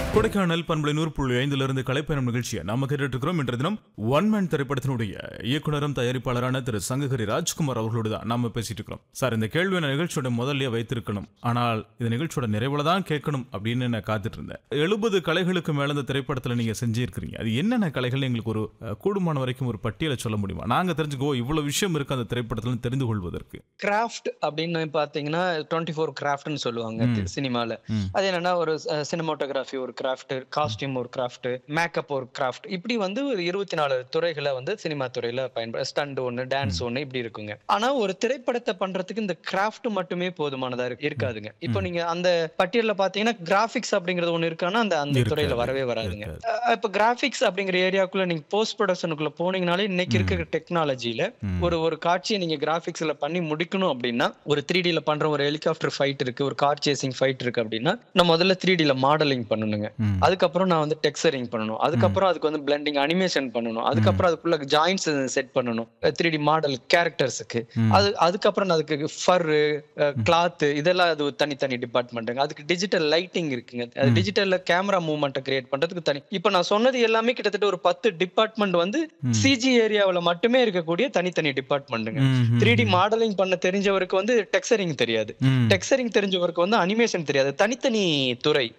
கொடைக்கானல் பண்பலை நூறு புள்ளி ஐந்துல இருந்து கலைப்பயணம் நிகழ்ச்சியை நாம கேட்டுட்டு இருக்கிறோம் இன்றைய தினம் ஒன் மேன் திரைப்படத்தினுடைய இயக்குனரும் தயாரிப்பாளரான திரு சங்ககிரி ராஜ்குமார் அவர்களோடு தான் நாம பேசிட்டு இருக்கிறோம் சார் இந்த கேள்வியை நான் நிகழ்ச்சியோட முதல்லயே வைத்திருக்கணும் ஆனால் இந்த நிகழ்ச்சியோட நிறைவுல தான் கேட்கணும் அப்படின்னு நான் காத்துட்டு இருந்தேன் எழுபது கலைகளுக்கு மேல இந்த திரைப்படத்துல நீங்க செஞ்சிருக்கிறீங்க அது என்னென்ன கலைகள் எங்களுக்கு ஒரு அஹ், கூடுமான வரைக்கும் ஒரு பட்டியலை சொல்ல முடியுமா நாங்க தெரிஞ்சுக்கோ இவ்வளவு விஷயம் இருக்கு அந்த திரைப்படத்துல தெரிந்து கொள்வதற்கு கிராஃப்ட் அப்படின்னு பாத்தீங்கன்னா டுவெண்ட்டி ஃபோர் கிராஃப்ட்னு சொல்லுவாங்க சினிமால ம். அது என்னன்னா ஒரு சினிமாட்டோகிராஃபி ஒரு கிராஃப்ட் காஸ்டியூம் ஒரு கிராஃப்ட் மேக்கப் ஒரு கிராஃப்ட் இப்படி வந்து ஒரு இருபத்தி நாலு துறைகளை வந்து சினிமா துறையில பயன்பட ஸ்டண்ட் ஒண்ணு டான்ஸ் ஒண்ணு இப்படி இருக்குங்க ஆனா ஒரு திரைப்படத்தை பண்றதுக்கு இந்த கிராஃப்ட் மட்டுமே போதுமானதா இருக்கு- இருக்காதுங்க இப்போ நீங்க அந்த பட்டியல்ல பாத்தீங்கன்னா கிராஃபிக்ஸ் அப்படிங்கிறது ஒண்ணு இருக்கானா அந்த அந்த இருக்காது. துறையில வரவே வராதுங்க இருக்காது. அஹ் இப்ப கிராஃபிக்ஸ் அப்படிங்கிற ஏரியாக்குள்ள நீங்க போஸ்ட் ப்ரொடக்ஷனுக்குள்ள போனீங்கனாலே இன்னைக்கு இருக்கிற டெக்னாலஜில ம். ஒரு ஒரு காட்சியை நீங்க கிராபிக்ஸ்ல பண்ணி முடிக்கணும் அப்படின்னா ஒரு த்ரீ டில பண்ற ஒரு ஹெலிகாப்டர் ஃபைட் இருக்கு ஒரு கார் சேசிங் ஃபைட் இருக்கு அப்படின்னா நான் முதல்ல த்ரீ டில மாடலிங் பண்ணணுங்க ம். அதுக்கப்புறம் நான் வந்து டெக்ஸரிங் பண்ணணும் அதுக்கப்புறம் அதுக்கு வந்து பிளெண்டிங் அனிமேஷன் பண்ணணும் அதுக்கப்புறம் அதுக்குள்ள ஜாயின்ஸ் செட் பண்ணணும் த்ரீ டி மாடல் கேரக்டர்ஸுக்கு ம். அது அதுக்கப்புறம் நான் அதுக்கு ஃபர் கிளாத் இதெல்லாம் அது ஒரு தனித்தனி டிபார்ட்மெண்ட்டுங்க அதுக்கு டிஜிட்டல் லைட்டிங் இருக்குங்க அது டிஜிட்டல்ல கேமரா மூவ்மெண்ட்டை கிரியேட் பண்றதுக்கு தனி இப்போ நான் சொன்னது எல்லாமே கிட்டத்தட்ட ஒரு பத்து டிபார்ட்மெண்ட் வந்து சிஜி ஏரியாவுல மட்டுமே இருக்கக்கூடிய தனித்தனி டிபார்ட்மெண்ட்டுங்க ம், ம், த்ரீ டி மாடலிங் பண்ண தெரிஞ்சவருக்கு வந்து டெக்ஸரிங் தெரியாது ம். டெக்ஸரிங் தெரிஞ்சவருக்கு வந்து அனிமேஷன் தெரியாது தனித்தனி துறை